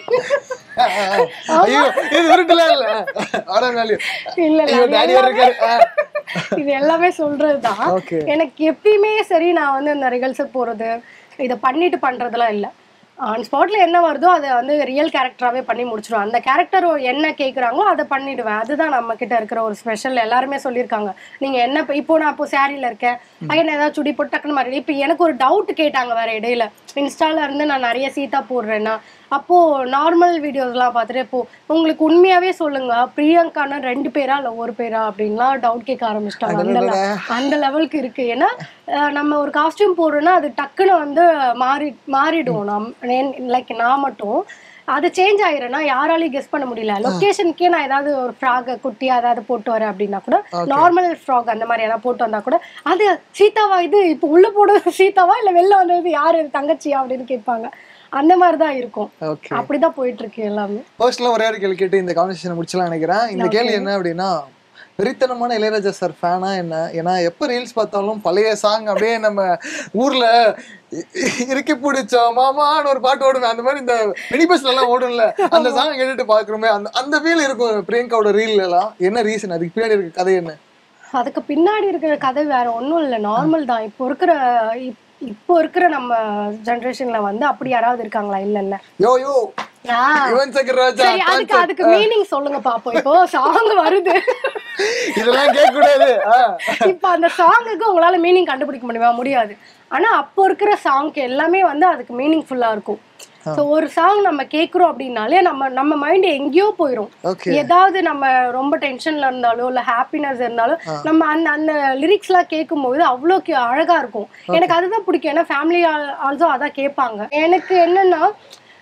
ஐயோ இது உருட்டுல இல்ல ஆடனாலே இல்ல இல்ல ஐயோ அது டாடி இருக்காரு ஆ. இது எல்லாமே சொல்றதுதான் ஓகே எனக்கு எப்பயுமே சரி நான் வந்து இந்த ரிகல்சல் போறது இதை பண்ணிட்டு பண்றதெல்லாம் இல்ல ஆன் ஸ்பாட்ல என்ன வருதோ அதை வந்து ரியல் கேரக்டராகவே பண்ணி முடிச்சிடுவேன் அந்த கேரக்டர் என்ன கேட்குறாங்களோ அதை பண்ணிடுவேன் அதுதான் நம்ம கிட்ட இருக்கிற ஒரு ஸ்பெஷல் எல்லாருமே சொல்லியிருக்காங்க நீங்க என்ன இப்ப- இப்போ நான் இப்போ சாரியில இருக்கேன் பையன் ஏதாவது சுடி போட்டு டக்குன்னு மாறி இப்போ எனக்கு ஒரு டவுட் கேட்டாங்க வேற இடையில இன்ஸ்டால இருந்து நான் நிறைய சீதா போடுறேன்னா அப்போ நார்மல் வீடியோஸ்லாம் பார்த்துட்டு இப்போ உங்களுக்கு உண்மையாவே சொல்லுங்க பிரியங்கான ரெண்டு பேரா இல்ல ஒரு பேரா அப்படின்லாம் டவுட் கேட்க ஆரம்பிச்சிட்டாங்க அந்த le- அந்த லெவலுக்கு இருக்கு ஏன்னா அஹ், நம்ம ஒரு காஸ்டியூம் போடுறோம்னா அது டக்குன்னு வந்து மாறி மாறிடும் நம் லைக் நான் மட்டும் அது சேஞ்ச் ஆயிரும்னா யாராலையும் கெஸ் பண்ண முடியல லொகேஷனுக்கே நான் ஏதாவது ஒரு ஃப்ராக் குட்டியா ஏதாவது போட்டு வரேன் அப்படின்னா கூட நார்மல் ஃப்ராக் அந்த மாதிரி ஏதாவது போட்டு வந்தா கூட அது சீதாவா இது இப்போ உள்ள போடுறது சீதாவா இல்ல வெளில வந்தது யாரு இது தங்கச்சியா அப்படின்னு கேட்பாங்க அந்த மாதிரி தான் இருக்கும் ஓகே அப்படிதான் போயிட்டு இருக்கு எல்லாமே ஃபர்ஸ்ட்ல ஒரே ஒரு கேள்வி கேட்டு இந்த கான்வர்சேஷன் முடிச்சலாம் நினைக்கிறேன் இந்த கேள்வி என்ன அப்படின்னா வெறித்தனமான இளையராஜா சார் ஃபேனா என்ன ஏன்னா எப்ப ரீல்ஸ் பார்த்தாலும் பழைய சாங் அப்படியே நம்ம ஊர்ல இ- இ- இறுக்கி பிடிச்சோம் மாமான்னு ஒரு பாட்டு ஓடுமே அந்த மாதிரி இந்த மினி பஸ்ல எல்லாம் ஓடும்ல அந்த சாங் கேட்டுட்டு பாக்குறோமே அந்த அந்த ஃபீல் இருக்கும் பிரியங்காவோட ரீல் எல்லாம் என்ன ரீசன் அதுக்கு பின்னாடி இருக்க கதை என்ன அதுக்கு பின்னாடி இருக்கிற கதை வேற ஒண்ணும் இல்ல நார்மல் தான் இப்போ இருக்கிற இப்- இப்போ இருக்கிற நம்ம ஜெனரேஷன்ல வந்து அப்படி யாராவது இருக்காங்களா இல்ல இல்ல யோ யோ யுவன் சங்கர் ராஜா சரி அதுக்கு அதுக்கு மீனிங் சொல்லுங்க பாப்போம் இப்போ சாங் வருது இதெல்லாம் கேட்க கூடாது ஆ. இப்போ அந்த சாங்குக்கு உங்களால மீனிங் கண்டுபிடிக்க முடியுமா முடியாது ஆனா அப்போ இருக்கிற சாங்க்கு எல்லாமே வந்து அதுக்கு மீனிங்ஃபுல்லா இருக்கும் ஸோ ஒரு சாங் நம்ம கேட்குறோம் அப்படின்னாலே நம்ம நம்ம மைண்ட் எங்கேயோ போயிடும் ஓகே ஏதாவது நம்ம ரொம்ப டென்ஷன்ல இருந்தாலோ இல்ல ஹாப்பினஸ் இருந்தாலும் நம்ம அந்த அந்த லிரிக்ஸ் எல்லாம் கேட்கும்போது அவ்வளோ கே- அழகா இருக்கும் எனக்கு அதுதான் பிடிக்கும் ஏன்னா ஃபேமிலி ஆல்சோ அதான் கேட்பாங்க எனக்கு என்னன்னா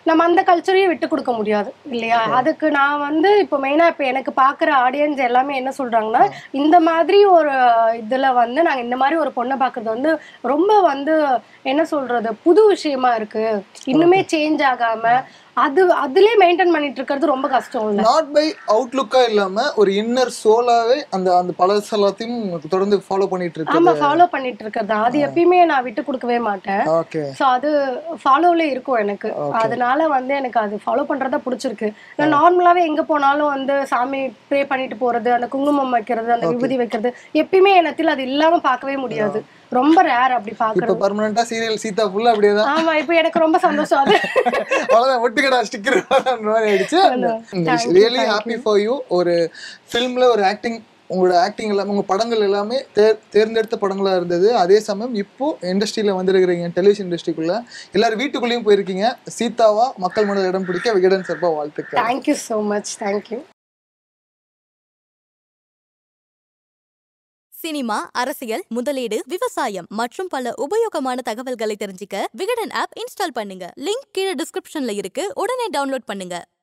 நம்ம அந்த கல்ச்சரையும் விட்டு கொடுக்க முடியாது இல்லையா அதுக்கு நான் வந்து இப்போ மெயினா இப்போ எனக்கு பார்க்குற ஆடியன்ஸ் எல்லாமே என்ன சொல்றாங்கன்னா இந்த மாதிரி ஒரு இதுல வந்து நாங்க இந்த மாதிரி ஒரு பொண்ணை பார்க்கறது வந்து ரொம்ப வந்து என்ன சொல்றது புது விஷயமா இருக்கு இன்னுமே சேஞ்ச் ஆகாம அது அதுலயே மெயின்டைன் பண்ணிட்டு இருக்கிறது ரொம்ப கஷ்டம் இல்ல நாட் பை அவுட்லுக்கா இல்லாம ஒரு இன்னர் சோலாவே அந்த அந்த பழச எல்லாத்தையும் தொடர்ந்து ஃபாலோ பண்ணிட்டு ஆமா இருக்கு ஃபாலோ பண்ணிட்டு இருக்கிறது அது எப்பயுமே நான் விட்டு கொடுக்கவே மாட்டேன் ஓகே ஸோ அது ஃபாலோல இருக்கும் எனக்கு Okay. அதனால வந்து எனக்கு அது ஃபாலோ பண்றதா பிடிச்சிருக்கு நான் நார்மலாவே எங்க போனாலும் வந்து சாமி ப்ரே பண்ணிட்டு போறது அந்த குங்குமம் வைக்கிறது அந்த Okay. விபூதி வைக்கிறது எப்பயுமே எனத்தில் அது இல்லாம பார்க்கவே முடியாது ரொம்ப ரேர் அப்படி இப்ப பாக்குறது பர்மனண்டா சீரியல் சீதா ஃபுல்லா அப்படியே தான் ஆமா இப்போ எனக்கு ரொம்ப சந்தோஷம் அது அவ்வளவுதான் ஒட்டுக்கடா ஸ்டிக்கர் மாதிரி ஆயிடுச்சு Thank you, really thank happy for you ஒரு ஃபிலிம்ல ஒரு ஆக்டிங் உங்களோட ஆக்டிங் எல்லாமே உங்க படங்கள் எல்லாமே தேர் தேர்ந்தெடுத்த படங்களா இருந்தது அதே சமயம் இப்போ இண்டஸ்ட்ரியில வந்திருக்கிறீங்க டெலிவிஷன் இண்டஸ்ட்ரிக்குள்ள எல்லாரும் வீட்டுக்குள்ளேயும் போயிருக்கீங்க சீதாவா மக்கள் மனதில் இடம் பிடிக்க விகடன் சார்பா வாழ்த்துக்கள் thank you so much thank you cinema அரசியல் முதலீடு விவசாயம் மற்றும் பல உபயோகமான தகவல்களை தெரிஞ்சுக்க விகடன் ஆப் இன்ஸ்டால் பண்ணுங்க லிங்க் கீழே டிஸ்கிரிப்ஷன்ல இருக்கு உடனே டவுன்லோட் பண்ணுங்க